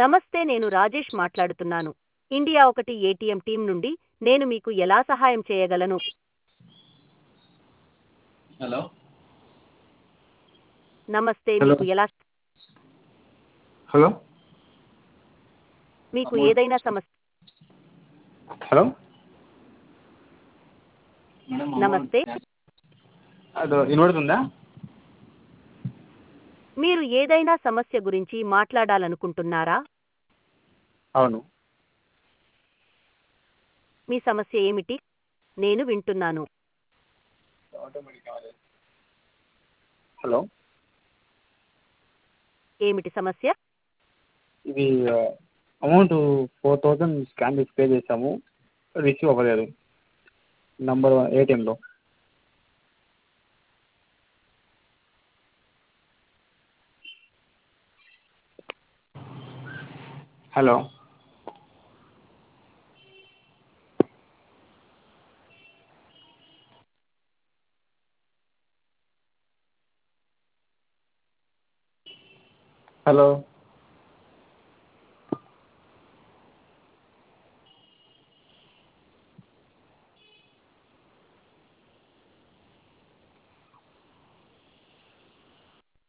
నమస్తే నేను రాజేష్ మాట్లాడుతున్నాను ఇండియా ఒకటి ఏటీఎం టీం నుండి నేను మీకు ఎలా సహాయం చేయగలను హలో నమస్తే Hello. మీకు ఎలా హలో మీకు ఏదైనా సమస్య హలో మేడం నమస్తే. అది వినబడుతుందా మీరు ఏదైనా సమస్య గురించి మాట్లాడాలనుకుంటున్నారా అవును మీ సమస్య ఏమిటి నేను వింటున్నాను హలో ఏమిటి సమస్య ఇది అమౌంట్ ఫోర్ థౌజండ్ స్కాన్ చేసి పే చేసాము రిసీవ్ అవ్వలేదు నంబర్ ఏటీఎంలో హలో హలో